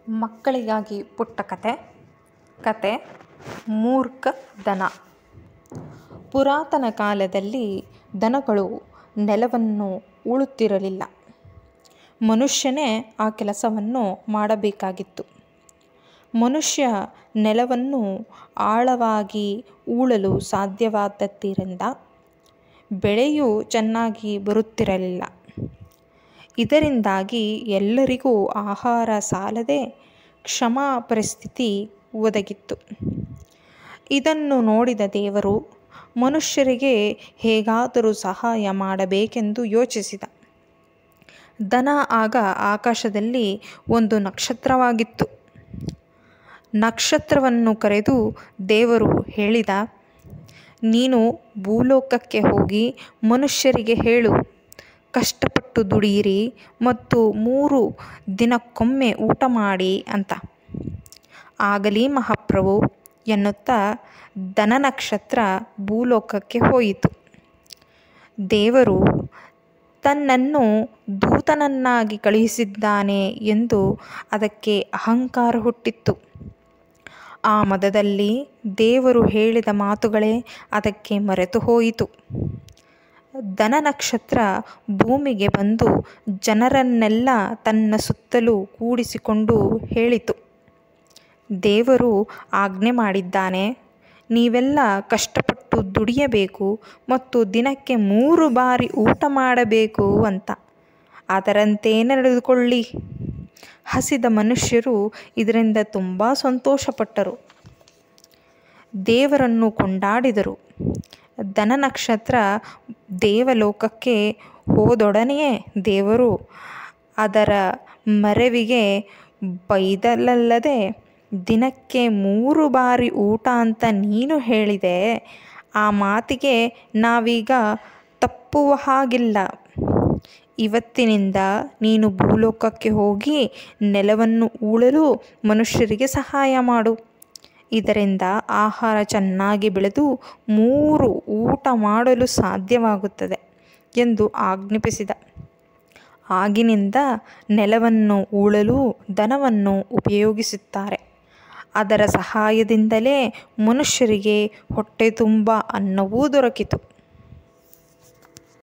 ಮಕ್ಕಳಿಗಾಗಿ ಪುಟ್ಟ ಕತೆ ಕತೆ ಮೂರ್ಖ ದನ ಪುರಾತನ ಕಾಲದಲ್ಲಿ ದನಗಳು ನೆಲವನ್ನು ಉಳುತ್ತಿರಲಿಲ್ಲ ಮನುಷ್ಯನೇ ಆ ಕೆಲಸವನ್ನು ಮಾಡಬೇಕಾಗಿತ್ತು ಮನುಷ್ಯ ನೆಲವನ್ನು ಆಳವಾಗಿ ಉಳಲು ಸಾಧ್ಯವಾಗದ್ದರಿಂದ ಬೆಳೆಯೂ ಚೆನ್ನಾಗಿ ಬರುತ್ತಿರಲಿಲ್ಲ ಇದರಿಂದಾಗಿ ಎಲ್ಲರಿಗೂ ಆಹಾರ ಸಾಲದೆ ಕ್ಷಾಮ ಪರಿಸ್ಥಿತಿ ಒದಗಿತ್ತು ಇದನ್ನು ನೋಡಿದ ದೇವರು ಮನುಷ್ಯರಿಗೆ ಹೇಗಾದರೂ ಸಹಾಯ ಮಾಡಬೇಕೆಂದು ಯೋಚಿಸಿದ ದನ ಆಗ ಆಕಾಶದಲ್ಲಿ ಒಂದು ನಕ್ಷತ್ರವಾಗಿತ್ತು ನಕ್ಷತ್ರವನ್ನು ಕರೆದು ದೇವರು ಹೇಳಿದ ನೀನು ಭೂಲೋಕಕ್ಕೆ ಹೋಗಿ ಮನುಷ್ಯರಿಗೆ ಹೇಳು ಕಷ್ಟಪಟ್ಟು ದುಡಿಯಿರಿ ಮತ್ತು ಮೂರು ದಿನಕ್ಕೊಮ್ಮೆ ಊಟ ಮಾಡಿ ಅಂತ ಆಗಲಿ ಮಹಾಪ್ರಭು ಎನ್ನುತ್ತಾ ದನ ನಕ್ಷತ್ರ ಭೂಲೋಕಕ್ಕೆ ಹೋಯಿತು ದೇವರು ತನ್ನನ್ನು ದೂತನನ್ನಾಗಿ ಕಳುಹಿಸಿದ್ದಾನೆ ಎಂದು ಅದಕ್ಕೆ ಅಹಂಕಾರ ಹುಟ್ಟಿತ್ತು ಆ ಮದದಲ್ಲಿ ದೇವರು ಹೇಳಿದ ಮಾತುಗಳೇ ಅದಕ್ಕೆ ಮರೆತು ಹೋಯಿತು ದನ ನಕ್ಷತ್ರ ಭೂಮಿಗೆ ಬಂದು ಜನರನ್ನೆಲ್ಲ ತನ್ನ ಸುತ್ತಲೂ ಕೂಡಿಸಿಕೊಂಡು ಹೇಳಿತು ದೇವರು ಆಜ್ಞೆ ಮಾಡಿದ್ದಾನೆ ನೀವೆಲ್ಲ ಕಷ್ಟಪಟ್ಟು ದುಡಿಯಬೇಕು ಮತ್ತು ದಿನಕ್ಕೆ ಮೂರು ಬಾರಿ ಊಟ ಮಾಡಬೇಕು ಅಂತ ಅದರಂತೆ ನಡೆದುಕೊಳ್ಳಿ ಹಸಿದ ಮನುಷ್ಯರು ಇದರಿಂದ ತುಂಬ ಸಂತೋಷಪಟ್ಟರು ದೇವರನ್ನು ಕೊಂಡಾಡಿದರು ದನ ನಕ್ಷತ್ರ ದೇವಲೋಕಕ್ಕೆ ಹೋದೊಡನೆಯೇ ದೇವರು ಅದರ ಮರೆವಿಗೆ ಬೈದಲಲ್ಲದೆ ದಿನಕ್ಕೆ ಮೂರು ಬಾರಿ ಊಟ ಅಂತ ನೀನು ಹೇಳಿದೆ ಆ ಮಾತಿಗೆ ನಾವೀಗ ತಪ್ಪುವ ಹಾಗಿಲ್ಲ ಇವತ್ತಿನಿಂದ ನೀನು ಭೂಲೋಕಕ್ಕೆ ಹೋಗಿ ನೆಲವನ್ನು ಉಳಲು ಮನುಷ್ಯರಿಗೆ ಸಹಾಯ ಮಾಡು ಇದರಿಂದ ಆಹಾರ ಚೆನ್ನಾಗಿ ಬೆಳೆದು ಮೂರು ಊಟ ಮಾಡಲು ಸಾಧ್ಯವಾಗುತ್ತದೆ ಎಂದು ಆಜ್ಞಾಪಿಸಿದ ಆಗಿನಿಂದ ನೆಲವನ್ನು ಉಳಲು ದನವನ್ನು ಉಪಯೋಗಿಸುತ್ತಾರೆ ಅದರ ಸಹಾಯದಿಂದಲೇ ಮನುಷ್ಯರಿಗೆ ಹೊಟ್ಟೆ ತುಂಬ ಅನ್ನವೂ ದೊರಕಿತು